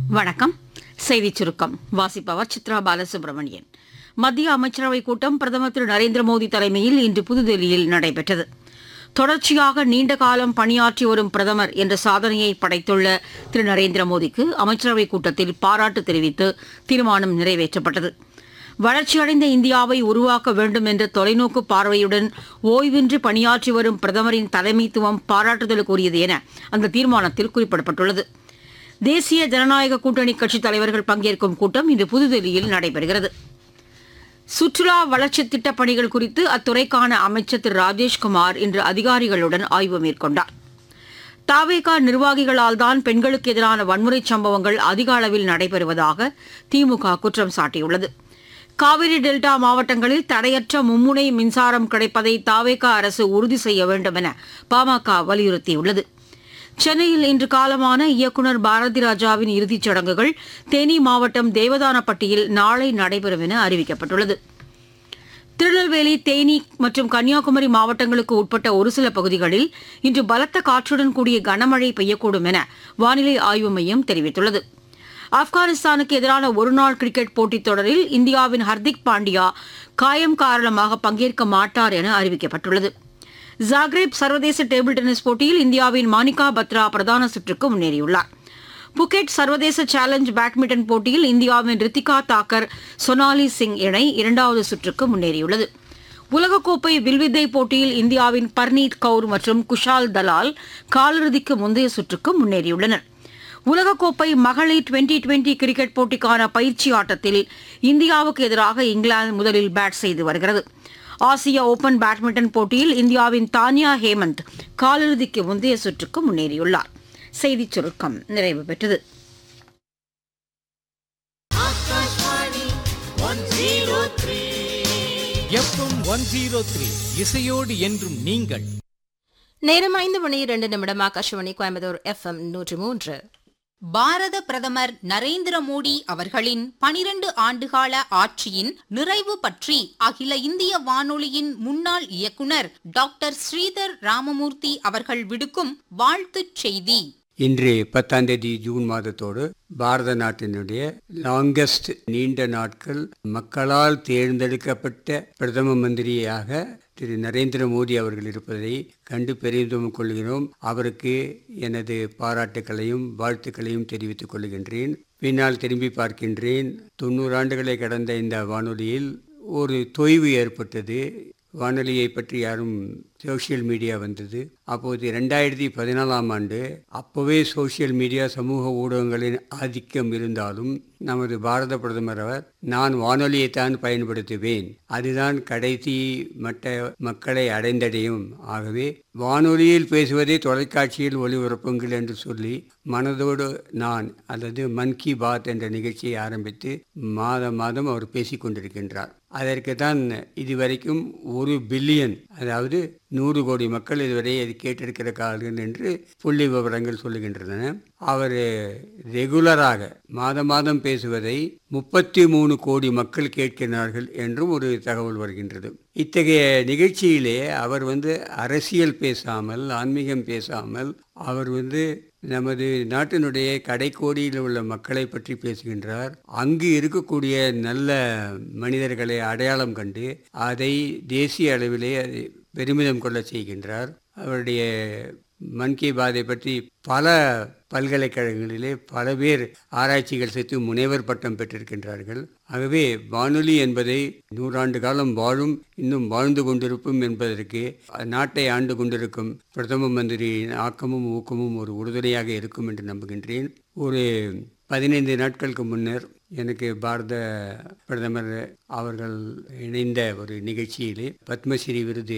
வணக்கம் செய்திச் சுருக்கம் வாசிப்பவர் சித்ரா பாலசுப்ரமணியன் மத்திய அமைச்சரவைக் கூட்டம் பிரதமர் திரு நரேந்திர மோடி தலைமையில் இன்று புதுதில்லியில் நடைபெற்றது தொடர்ச்சியாக நீண்ட காலம் பணியாற்றி வரும் பிரதமர் என்ற சாதனையை படைத்துள்ள திரு நரேந்திர மோடிக்கு அமைச்சரவைக் கூட்டத்தில் பாராட்டு தெரிவித்து தீர்மானம் நிறைவேற்றப்பட்டது வளர்ச்சியடைந்த இந்தியாவை உருவாக்க வேண்டும் என்ற தொலைநோக்கு பார்வையுடன் ஓய்வின்றி பணியாற்றி வரும் பிரதமரின் தலைமைத்துவம் பாராட்டுதலுக்குரியது என அந்த தீர்மானத்தில் குறிப்பிடப்பட்டுள்ளது தேசிய ஜனநாயக கூட்டணி கட்சித் தலைவர்கள் பங்கேற்கும் கூட்டம் இன்று புதுதில்லியில் நடைபெறுகிறது சுற்றுலா வளர்ச்சித் திட்டப் பணிகள் குறித்து அத்துறைக்கான அமைச்சர் திரு ராஜேஷ்குமார் இன்று அதிகாரிகளுடன் ஆய்வு மேற்கொண்டார் தாவேகா நிர்வாகிகளால் தான் பெண்களுக்கு எதிரான வன்முறைச் சம்பவங்கள் அதிக அளவில் நடைபெறுவதாக திமுக குற்றம் சாட்டியுள்ளது காவிரி டெல்டா மாவட்டங்களில் தடையற்ற மும்முனை மின்சாரம் கிடைப்பதை தாவேகா அரசு உறுதி செய்ய வேண்டும் என பாமக வலியுறுத்தியுள்ளது சென்னையில் இன்று காலமான இயக்குநர் பாரதி ராஜாவின் இறுதிச் சடங்குகள் தேனி மாவட்டம் தேவதானப்பட்டியில் நாளை நடைபெறும் என அறிவிக்கப்பட்டுள்ளது திருநெல்வேலி தேனி மற்றும் கன்னியாகுமரி மாவட்டங்களுக்கு உட்பட்ட ஒரு சில பகுதிகளில் இன்று பலத்த காற்றுடன் கூடிய கனமழை பெய்யக்கூடும் என வானிலை ஆய்வு மையம் தெரிவித்துள்ளது ஆப்கானிஸ்தானுக்கு எதிரான ஒருநாள் கிரிக்கெட் போட்டித் தொடரில் இந்தியாவின் ஹர்திக் பாண்டியா காயம் காரணமாக பங்கேற்க மாட்டார் என அறிவிக்கப்பட்டுள்ளது ஜாக்ரேப் சர்வதேச டேபிள் டென்னிஸ் போட்டியில் இந்தியாவின் மானிகா பத்ரா பிரதான சுற்றுக்கு முன்னேறியுள்ளார் புகெட் சர்வதேச சேலஞ்ச் பேட்மிண்டன் போட்டியில் இந்தியாவின் ரித்திகா தாக்கர் சொனாலி சிங் இணை இரண்டாவது சுற்றுக்கு முன்னேறியுள்ளது உலகக்கோப்பை வில்வித்தை போட்டியில் இந்தியாவின் பர்னீத் கவுர் மற்றும் குஷால் தலால் காலிறுதிக்கு முந்தைய சுற்றுக்கு முன்னேறியுள்ளனர் உலகக்கோப்பை மகளிர் டுவெண்டி டுவெண்டி கிரிக்கெட் போட்டிக்கான பயிற்சி ஆட்டத்தில் இந்தியாவுக்கு எதிராக இங்கிலாந்து முதலில் பேட் செய்து வருகிறது ஆசிய ஓபன் பேட்மிண்டன் போட்டியில் இந்தியாவின் தானியா ஹேமந்த் காலிறுதிக்கு முந்தைய சுற்றுக்கு முன்னேறியுள்ளார் செய்திச் சுருக்கம் நிறைவு பெற்றது எஃப்எம் ஒன் ஜீரோ த்ரீ இசையோடு என்றும் நீங்கள் நேரம் ஐந்து மணி இரண்டு நிமிடம் ஆகாஷவாணி கோயம்புத்தூர் எஃப்எம் நூற்றி மூன்று பாரத பிரதமர் நரேந்திர மோடி அவர்களின் பனிரண்டு ஆண்டுகால ஆட்சியின் நிறைவு பற்றி அகில இந்திய வானொலியின் முன்னாள் இயக்குனர் டாக்டர் ஸ்ரீதர் ராமமூர்த்தி அவர்கள் விடுக்கும் வாழ்த்துச் செய்தி இன்று பத்தாம் தேதி ஜூன் மாதத்தோடு பாரத நாட்டினுடைய லாங்கஸ்ட் நீண்ட நாட்கள் மக்களால் தேர்ந்தெடுக்கப்பட்ட பிரதம மந்திரியாக திரு நரேந்திர மோடி அவர்கள் இருப்பதை கண்டு பெரிதும் கொள்கிறோம் அவருக்கு எனது பாராட்டுக்களையும் வாழ்த்துக்களையும் தெரிவித்துக் கொள்கின்றேன் பின்னால் திரும்பி பார்க்கின்றேன் தொண்ணூறு ஆண்டுகளை கடந்த இந்த வானொலியில் ஒரு தொய்வு ஏற்பட்டது வானொலியை பற்றி யாரும் சோஷியல் மீடியா வந்தது அப்போது ரெண்டாயிரத்தி பதினாலாம் ஆண்டு அப்போவே சோஷியல் மீடியா சமூக ஊடகங்களின் ஆதிக்கம் இருந்தாலும் நமது பாரத பிரதமர் அவர் நான் வானொலியைத்தான் பயன்படுத்துவேன் அதுதான் கடைசி மட்ட மக்களை அடைந்தடையும் ஆகவே வானொலியில் பேசுவதை தொலைக்காட்சியில் ஒளிபரப்புங்கள் என்று சொல்லி மனதோடு நான் அல்லது மன் கி பாத் என்ற நிகழ்ச்சியை ஆரம்பித்து மாதம் மாதம் அவர் பேசிக் கொண்டிருக்கின்றார் அதற்கு தான் இதுவரைக்கும் ஒரு பில்லியன் அதாவது நூறு கோடி மக்கள் இதுவரை அது கேட்டிருக்கிறார்கள் என்று புள்ளி விவரங்கள் சொல்லுகின்றன அவர் ரெகுலராக மாதம் மாதம் பேசுவதை முப்பத்தி மூணு கோடி மக்கள் கேட்கிறார்கள் என்றும் ஒரு தகவல் வருகின்றது இத்தகைய நிகழ்ச்சியிலே அவர் வந்து அரசியல் பேசாமல் ஆன்மீகம் பேசாமல் அவர் வந்து நமது நாட்டினுடைய கடைக்கோடியில் உள்ள மக்களை பற்றி பேசுகின்றார் அங்கு இருக்கக்கூடிய நல்ல மனிதர்களை அடையாளம் கண்டு அதை தேசிய அளவிலே அதை பெருமிதம் கொள்ள செய்கின்றார் அவருடைய மன் கி பாதை பற்றி பல பல்கலைக்கழகங்களிலே பல பேர் ஆராய்ச்சிகள் செய்து முனைவர் பட்டம் பெற்றிருக்கின்றார்கள் ஆகவே வானொலி என்பதை நூறாண்டு காலம் வாழும் இன்னும் வாழ்ந்து கொண்டிருக்கும் என்பதற்கு நாட்டை ஆண்டு கொண்டிருக்கும் பிரதம மந்திரியின் ஆக்கமும் ஊக்கமும் ஒரு உறுதுணையாக இருக்கும் என்று நம்புகின்றேன் ஒரு பதினைந்து நாட்களுக்கு முன்னர் எனக்கு பாரத பிரதமர் அவர்கள் இணைந்த ஒரு நிகழ்ச்சியிலே பத்மஸ்ரீ விருது